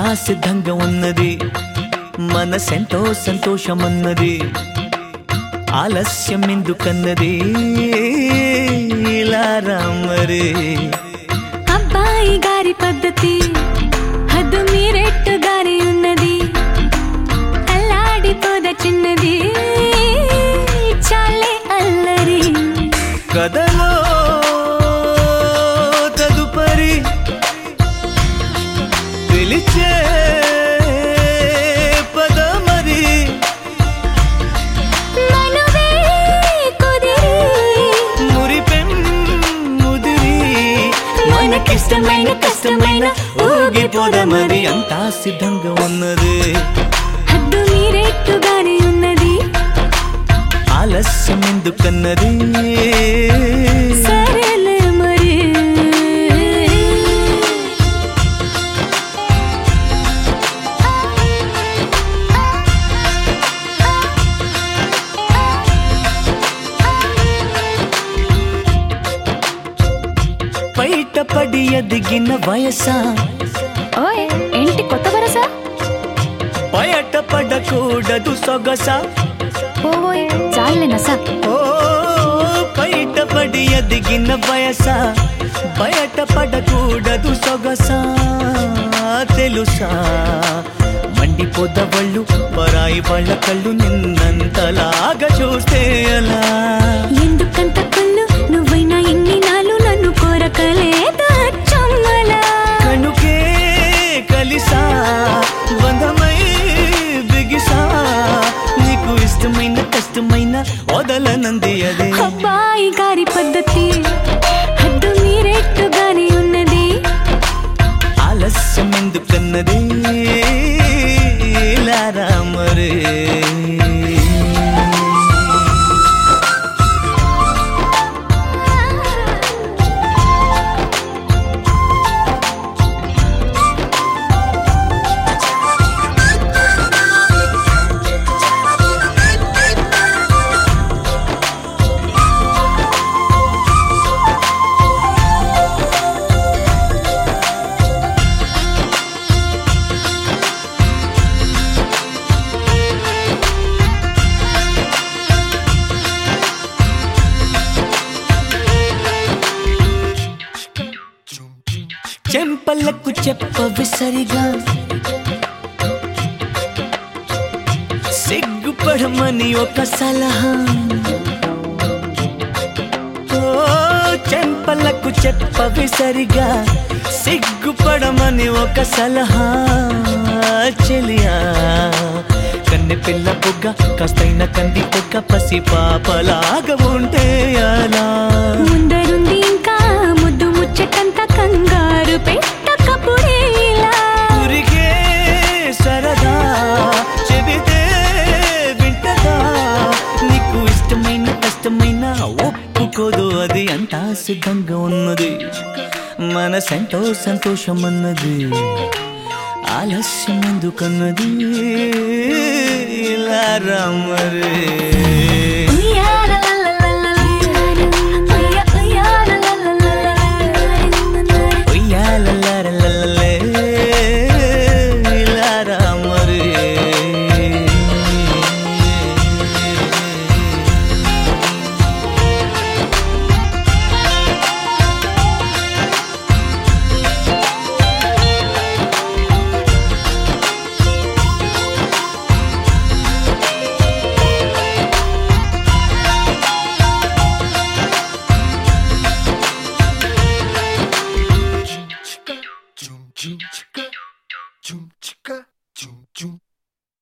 సిద్ధంగా ఉన్నది మనసెంతో సంతోషమన్నది ఆలస్యం ఎందుకన్నది ఇలా రామరే అబ్బాయి గారి పద్ధతి హద్దు మీరెట్టు గారి ఉన్నది అల్లాడిపోద చిన్నది చాలే అల్లరి కథలో తదుపరి పిలిచే పదమరి మనువే కుదిరి మురిపెం ముదిరి మనకిష్టమైన కష్టమైన ఊగిపోదమరి అంతా సిద్ధంగా ఉన్నది హద్దు మీరెట్టు గారి ఉన్నది ఆలస్యం ఎందుకన్నది సరేలే మరి బయటపడి ఎదిగిన వయసా ఓయ్ ఏంటి కొత్త వరస బయటపడకూడదు సొగసా ఓయ్ చాలే నస ఓ బయటపడి ఎదిగిన వయసా బయటపడకూడదు సొగసా తెలుసా మండిపోదవళ్ళు పరాయి వాళ్ళ కళ్ళు నిన్నంతలాగా చూస్తే అలా ఎందుకంత కళ్ళు నువ్వైనా ఎన్ని నాలు నన్ను కోరకలేదా చమ్మలా కనుకే కలిసా బంధమై బిగిసా నీకు ఇష్టమైన కష్టమైన వదలనంది అదే అబ్బాయి గారి పద్ధతి హద్దు మీరెట్టు గారి ఉన్నది ఆలస్యం ఎందుకన్నది లారా మరే చెంపలకు చెప్పవి సరిగా సిగ్గుపడమని ఒక సలహా ఓ చెంపలకు చెప్పవి సరిగా సిగ్గుపడమని ఒక సలహా చెలియా కన్నె పిల్ల పొగ్గ కాస్తైన కంది పొగ్గ పసి పాపలాగా ఉంటే అలా ముందరుంది ఇంకా ముద్దు ముచ్చటంత కంగారు పెట్టకపుడే ఇలా ఊరికే సరదా చెబితే వింటదా నీకు ఇష్టమైన కష్టమైన ఒప్పుకోదు అది అంతా సిద్ధంగా ఉన్నది మనసెంతో సంతోషం అన్నది ఆలస్యం ఎందుకన్నది ఇలా రమ్మరే